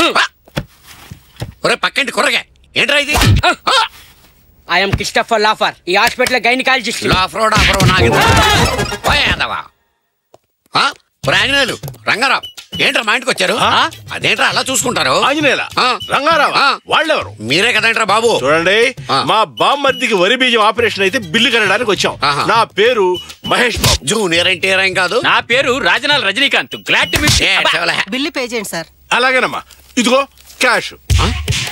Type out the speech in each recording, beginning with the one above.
ఒరే పక్కంటి కుర్రగా ఏంట్రా ఇది ఐఎమ్ క్రిస్టఫర్ లాఫర్ ఈ హాస్పిటల్ గైనకాలజిస్ట్ లాఫ్రోడ్ ఆఫ్రో నాకు పోయేదవా ఆంజనేయులు రంగారావు ఏంట్రా మా ఇంటికి వచ్చారు ఆ? అదేంట్రా అలా చూసుకుంటారు ఆంజనేయుల ఆ. రంగారావు ఆ. వాళ్ళెవరు మీరే కదేంట్రా బాబు చూడండి ఆ. మా బామ్మర్దికి వరి బీజం ఆపరేషన్ అయితే బిల్లు కనడానికి వచ్చాం ఆహా. నా పేరు మహేష్ బాబు జూనియర్ ఎన్టీఆర్ ఏం కాదు నా పేరు Rajanal Rajinikanth glad to meet ఏ, చెవలే. బిల్లు పే చేయండి సార్ అలాగేనమ్మా ఇదిగో క్యాష్ ఆ?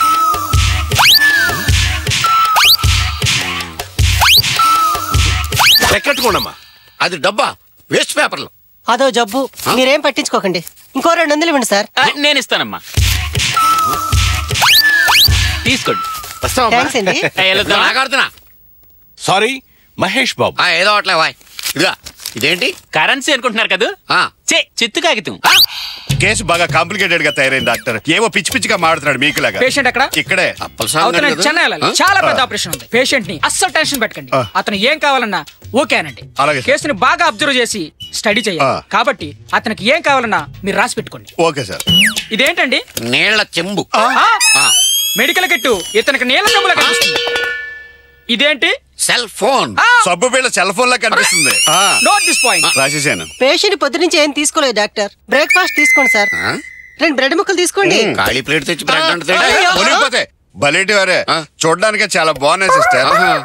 లెక్కెట్టుకోండమ్మా అది డబ్బా వేస్ట్ పేపర్లు అదో జబ్బు మీరేం పట్టించుకోకండి ఇంకో రెండు వందలు ఇవ్వండి సార్ నేను ఇస్తానమ్మా తీసుకోండి వస్తామమ్మా థ్యాంక్స్ అండి ఏ, వెళ్దామా? నాగాడుతున్నా సారీ మహేష్ బాబు ఆ, ఏదో అట్లే వాయ్ ఇదిగా ఇదేంటి కరెన్సీ అనుకుంటున్నారు కదా ఆ, చే చిత్తు కాగితం ఆ, కేసు బాగా కాంప్లికేటెడ్ గా తయారైంది డాక్టర్ ఏవో పిచ్చి పిచ్చిగా మాడుతున్నాడు మీకులాగా పేషెంట్ ఎక్కడ ఇక్కడే అప్పల స్వామి అవుతున్నా గారు కదా? చెన్నై వెళ్ళాలి ఆ? చాలా పెద్ద ఆపరేషన్ ఉంది పేషెంట్ ని అస్సలు టెన్షన్ పెట్టకండి ఆ. అతను ఏం కావాలన్నా ఓకే అనండి అలాగే సార్. కేసుని బాగా అబ్జర్వ్ చేసి స్టడీ చేయాలి ఆ. కాబట్టి అతనికి ఏం కావాలన్నా మీరు రాసి పెట్టుకోండి ఓకే సార్ ఇదేంటండి నీళ్ల చెంబు ఆ? ఆ, మెడికల్ కిట్టు ఇతనికి నీళ్ళ చెంబులా కనిపిస్తుంది ఇదేంటి సెల్ ఫోన్ సబ్బు బిళ్ళ సెల్ ఫోన్ లా కనిపిస్తుంది ఆ, నోట్ దిస్ పాయింట్ రాసేసాను పేషెంట్ పొద్దు నుంచి ఏం తీసుకోలేదు డాక్టర్ బ్రేక్ఫాస్ట్ తీసుకోండి సార్ ఆ? రెండు బ్రెడ్ ముక్కలు తీసుకోండి ఖాళీ ప్లేట్ తెచ్చి బ్రెడ్ అంటే అయ్యో. మునిగిపోతే బలేటి వారే ఆ. చూడడానికే చాలా బాగున్నాయి సిస్టర్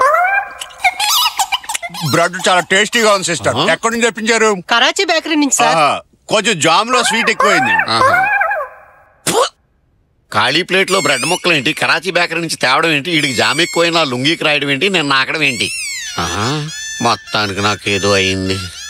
బ్రెడ్ చాలా టేస్టీగా ఉంది సిస్టర్ ఆహా. ఎక్కడి నుంచి తెప్పించారు కరాచీ బేకరీ నుంచి సార్ ఆహా, కొంచెం జామ్ లో స్వీట్ ఎక్కువైంది ఖాళీ ప్లేట్ లో బ్రెడ్ ముక్కలు ఏంటి కరాచీ బేకరీ నుంచి తేవడం ఏంటి వీడికి జామ్ ఎక్కువైనా లుంగికి రాయడం ఏంటి నేను నాకడం ఏంటి ఆహా, మొత్తానికి నాకు ఏదో అయింది